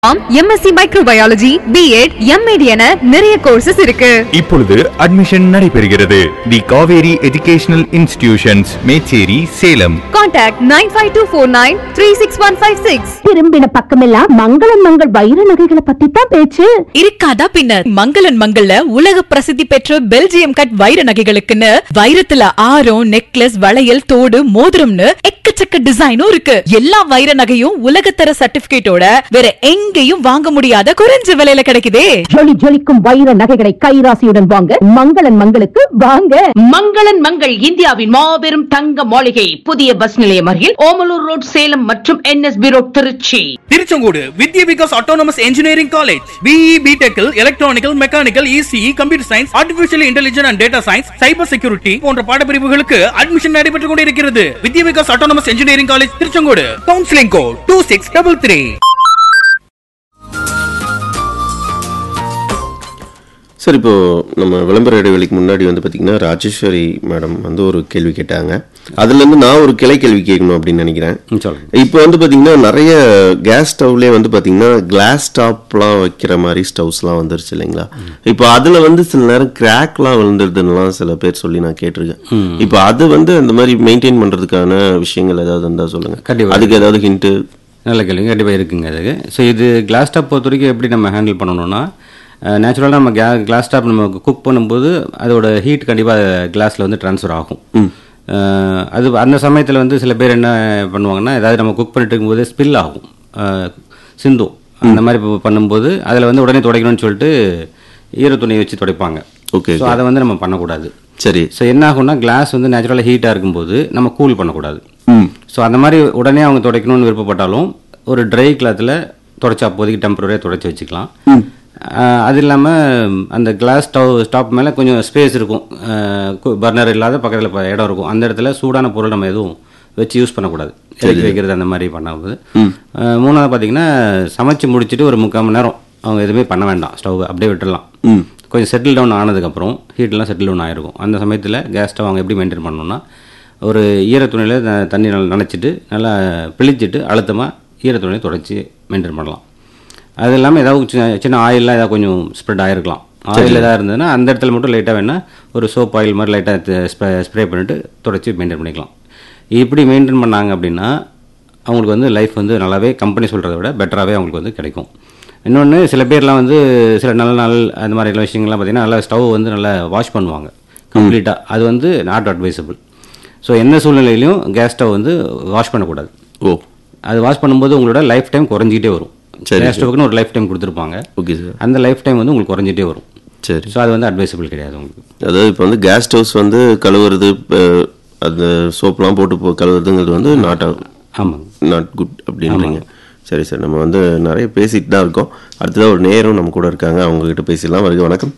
MSc microbiology BEd MEd என நிறைய courses இருக்கு இப்பொழுது அட்மிஷன் நடைபெறுகிறது the Kaveri educational institutions Mecheri Salem contact nine five two four nine three six one five six திரும்பின பக்கமெல்லாம் மங்களன் மங்கள் வைர நகைகளை பத்தி தான் பேச்சு இருக்காதா பின்னர் மங்களன் மங்கள்ல உலக பிரசித்தி பெற்ற பெல்ஜியம் கட் வைர நகைகளுக்குன்னு வைரத்துல ஆரம் நெக்லஸ் வளையல் தோடு மோதிரம்னு எக்கச்சக்க டிசைனும் இருக்கு எல்லா வைர நகையும் உலகத்தர சர்டிபிகேட்டோட வேற எங்கேயும் வாங்க முடியாத குறைஞ்ச விலையில கிடைக்குதே ஜொலி ஜொலிக்கும் வைர நகைகளை கைராசியுடன் வாங்க மங்களன் மங்களுக்கு வாங்க மங்களன் மங்கள் இந்தியாவின் மாபெரும் தங்க மாளிகை புதிய பஸ் நிலையம் அருகில் ஓமலூர் ரோட் சேலம் மற்றும் NSP road Trichy Tiruchengode Vidya Vikas autonomous engineering college B பிடெக்கில் electronical mechanical ECE computer science artificial intelligence and data science cyber security போன்ற பாடப்பிரிவுகளுக்கு அட்மிஷன் நடைபெற்றுக் கொண்டிருக்கிறது Vidya Vikas autonomous engineering college Tiruchengode counselling code two six double three sir இப்போ நம்ம விளம்பர இடைவெளிக்கு முன்னாடி வந்து பார்த்தீங்கன்னா ராஜேஸ்வரி மேடம் வந்து ஒரு கேள்வி கேட்டாங்க அதுலேருந்து நான் ஒரு கிளை கேள்வி கேட்கணும் அப்படின்னு நினைக்கிறேன் இப்போ வந்து பார்த்தீங்கன்னா நிறைய கேஸ் ஸ்டவ்லேயே வந்து பார்த்தீங்கன்னா கிளாஸ் டாப்லாம் வைக்கிற மாதிரி ஸ்டவ்ஸ்லாம் வந்துருச்சு இல்லைங்களா இப்போ அதில் வந்து சில நேரம் கிராக்லாம் விழுந்துருதுன்னுலாம் சில பேர் சொல்லி நான் கேட்டிருக்கேன் இப்போ அது வந்து அந்த மாதிரி மெயின்டைன் பண்ணுறதுக்கான விஷயங்கள் ஏதாவது இருந்தால் சொல்லுங்கள் கண்டிப்பா. அதுக்கு ஏதாவது ஹிண்ட்டு நல்ல கேள்வி கண்டிப்பாக இருக்குங்க அதுக்கு ஸோ இது கிளாஸ் டாப் பொறுத்த வரைக்கும் எப்படி நம்ம ஹேண்டில் பண்ணணும்னா நேச்சுரலாக நம்ம கே கிளாஸ் டாப் நம்ம குக் பண்ணும்போது அதோட ஹீட் கண்டிப்பாக கிளாஸில் வந்து ட்ரான்ஸ்ஃபர் ஆகும் அஹ், அது அந்த சமயத்தில் வந்து சில பேர் என்ன பண்ணுவாங்கன்னா ஏதாவது நம்ம குக் பண்ணிட்டு இருக்கும்போது ஸ்பில் ஆகும் அஹ், சிந்தும் அந்த மாதிரி இப்போ பண்ணும்போது அதில் வந்து உடனே துடைக்கணும்னு சொல்லிட்டு ஈர துணியை வச்சு துடைப்பாங்க Okay, ஸோ அதை வந்து நம்ம பண்ணக்கூடாது சரி ஸோ என்ன ஆகும்னா கிளாஸ் வந்து நேச்சுரலாக ஹீட்டாக இருக்கும்போது நம்ம கூல் பண்ணக்கூடாது ம் ஸோ அந்த மாதிரி உடனே அவங்க துடைக்கணும்னு விருப்பப்பட்டாலும் ஒரு ட்ரை கிளாத்தில் துடைச்சா அப்போதைக்கு டெம்பரரியாக துடைச்சி வச்சுக்கலாம் ஆஹ் அது இல்லாமல் அந்த கிளாஸ் ஸ்டவ் ஸ்டாப் மேலே கொஞ்சம் ஸ்பேஸ் இருக்கும் பர்னர் இல்லாத பக்கத்தில் இடம் இருக்கும் அந்த இடத்துல சூடான பொருள் நம்ம எதுவும் வச்சு யூஸ் பண்ணக்கூடாது இறக்கி வைக்கிறது அந்த மாதிரி பண்ணாமல் மூணாவது பார்த்தீங்கன்னா சமைச்சு முடிச்சுட்டு ஒரு முக்கால் மணி நேரம் அவங்க எதுவுமே பண்ண வேண்டாம் ஸ்டவ் அப்படியே விட்டுடலாம் கொஞ்சம் செட்டில் டவுன் ஆனதுக்கப்புறம் ஹீட்லாம் செட்டில் டவுன் ஆகிருக்கும் அந்த சமயத்தில் கேஸ் ஸ்டவ் அவங்க எப்படி மெயின்டைன் பண்ணணும்னா ஒரு ஈர துணியில் த- தண்ணி நல்லா நனைச்சிட்டு நல்லா பிழிச்சிட்டு அழுத்தமாக ஈர துணியை தொடச்சி மெயின்டைன் பண்ணலாம் அது இல்லாமல் ஏதாவது சின்ன சின்ன ஆயிலெலாம் ஏதாவது கொஞ்சம் ஸ்ப்ரெட் ஆகிருக்கலாம் ஆயில் ஏதாவது இருந்ததுன்னா அந்த இடத்துல மட்டும் லைட்டாக வேணால் ஒரு சோப் ஆயில் மாதிரி லைட்டாக ஸ்ப்ரே ஸ்ப்ரே பண்ணிவிட்டு தொடச்சி மெயின்டைன் பண்ணிக்கலாம் இப்படி மெயின்டைன் பண்ணாங்க அப்படின்னா அவங்களுக்கு வந்து லைஃப் வந்து நல்லாவே கம்பெனி சொல்கிறத விட பெட்டராகவே அவங்களுக்கு வந்து கிடைக்கும் இன்னொன்று சில பேர்லாம் வந்து சில நல்ல நாள் அந்த மாதிரி எல்லா விஷயங்கள்லாம் பார்த்தீங்கன்னா நல்லா ஸ்டவ் வந்து நல்லா வாஷ் பண்ணுவாங்க கம்ப்ளீட்டாக அது வந்து நாட் அட்வைசபிள் ஸோ எந்த சூழ்நிலையிலையும் கேஸ் ஸ்டவ் வந்து வாஷ் பண்ணக்கூடாது ஓ அது வாஷ் பண்ணும்போது உங்களோட லைஃப் டைம் குறைஞ்சிக்கிட்டே வரும் சரி, கேஸ் ஸ்டவ்க்குன்னு ஒரு லைஃப் டைம் கொடுத்துருப்பாங்க ஓகே சார் அந்த லைஃப் டைம் வந்து உங்களுக்கு குறைஞ்சிட்டே வரும் சரி ஸோ அது வந்து அட்வைசபிள் கிடையாது உங்களுக்கு அதாவது இப்போ வந்து கேஸ் ஸ்டவ்ஸ் வந்து கழுவுறது அஹ், அந்த சோப்லாம் போட்டு போ- கழுவுறதுங்கிறது வந்து நாட் ஆமாங்க நாட் குட் அப்படின்றீங்க சரி சார் நம்ம வந்து நிறைய பேசிட்டு தான் இருக்கோம் அடுத்ததாக ஒரு நேரம் நம்ம கூட இருக்காங்க அவங்க கிட்ட பேசிடலாம் வருக வணக்கம்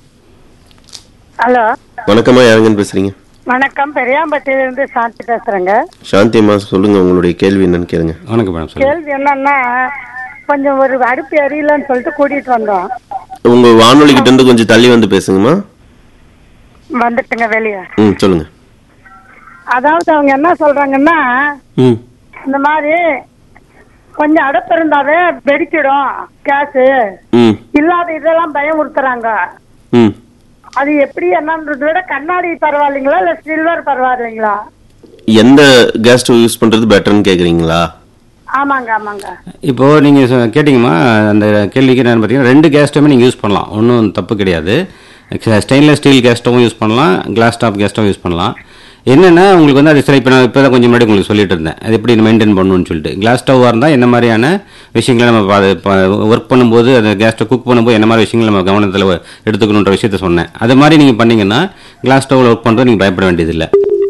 ஹலோ வணக்கம்மா யாருங்கன்னு பேசுறீங்க வணக்கம் பெரியாம்பட்டியிலிருந்து சாந்தி பேசுறேங்க சாந்தி அம்மா சொல்லுங்க உங்களுடைய கேள்வி என்னன்னு கேளுங்க வணக்கம் மேடம் சொல்லுங்கள் கேள்வி என்னன்னா கொஞ்சம் ஒரு அடுப்பு எரியலன்னு சொல்லிட்டு கூட்டிட்டு வந்தோம் உங்க வானொலி கிட்ட இருந்து கொஞ்சம் தள்ளி வந்து பேசுங்கம்மா வந்துட்டுங்க வெளியே ம் சொல்லுங்க அதாவது அவங்க என்ன சொல்றாங்கன்னா ம் இந்த மாதிரி கொஞ்சம் அடுப்பு இருந்தாவே வெடிச்சிடும் கேஸு ம் இல்லாத இதெல்லாம் பயமுறுத்துறாங்க ம் அது எப்படி என்னன்றதை விட கண்ணாடி பரவாயில்லைங்களா இல்ல சில்வர் பரவாயில்லைங்களா எந்த கேஸ் ஸ்டவ் யூஸ் பண்றது பெட்டர்னு கேக்குறீங்களா ஆமாங்க ஆமாங்க இப்போது நீங்கள் கேட்டிங்கம்மா அந்த கேள்விக்கு என்னன்னு பார்த்தீங்கன்னா ரெண்டு கேஸ் ஸ்டவ்மே நீங்கள் யூஸ் பண்ணலாம் ஒன்றும் தப்பு கிடையாது ஸ்டெயின்லெஸ் ஸ்டீல் கேஸ் ஸ்டவும் யூஸ் பண்ணலாம் glass top gas stove use பண்ணலாம் என்னென்னா உங்களுக்கு வந்து அது சில இப்போ நான் இப்போ தான் கொஞ்சம் முன்னாடி உங்களுக்கு சொல்லிட்டு இருந்தேன் அது எப்படி மெயின்டைன் பண்ணணும்னு சொல்லிட்டு கிளாஸ் ஸ்டவ்வாக இருந்தால் என்ன மாதிரியான விஷயங்களை நம்ம ஒர்க் பண்ணும்போது அந்த கேஸ் ஸ்டவ் குக் பண்ணும்போது என்ன மாதிரி விஷயங்கள் நம்ம கவனத்தில் எடுத்துக்கணுன்ற விஷயத்த சொன்னேன் அது மாதிரி நீங்கள் பண்ணீங்கன்னா கிளாஸ் ஸ்டவ்வில் ஒர்க் பண்ணுறது நீங்கள் பயப்பட வேண்டியதில்லை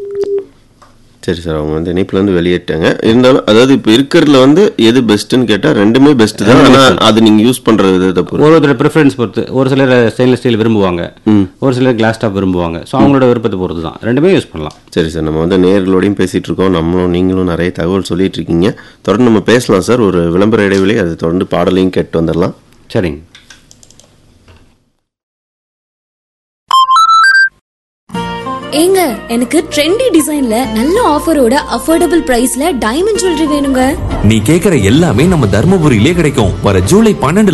சரி சார் அவங்க வந்து இணைப்புல இருந்து வெளியேட்டாங்க இருந்தாலும் அதாவது இப்போ இருக்கிறதுல வந்து எது பெஸ்ட்னு கேட்டா ரெண்டுமே பெஸ்ட் தான் ஆனா அது நீங்க யூஸ் பண்ற விதத்தை பொறுத்து ஒரு ஒருத்தர் ப்ரிஃபரன்ஸ் பொறுத்து ஒரு சிலர் ஸ்டெயின்லெஸ் ஸ்டீல் விரும்புவாங்க ஒரு சிலர் கிளாஸ் டாப் விரும்புவாங்க ஸோ அவங்களோட விருப்பத்தை பொறுத்து தான் ரெண்டுமே யூஸ் பண்ணலாம் சரி சார் நம்ம வந்து நேர்களோடையும் பேசிட்டு இருக்கோம் நம்மளும் நீங்களும் நிறைய தகவல் சொல்லிட்டு இருக்கீங்க தொடர்ந்து நம்ம பேசலாம் சார் ஒரு விளம்பர இடைவெளி அதை தொடர்ந்து பாடலையும் கேட்டு வந்துடலாம் சரிங்க ஏங்க எனக்கு ட்ரெண்டி டிசைன்ல நல்ல ஆஃபரோட அஃபோர்டபுள் பிரைஸ்ல டைமண்ட் ஜுவல்லரி வேணுங்க நீ கேக்குற எல்லாமே நம்ம தர்மபுரியிலே கிடைக்கும் வர ஜூலை பன்னெண்டு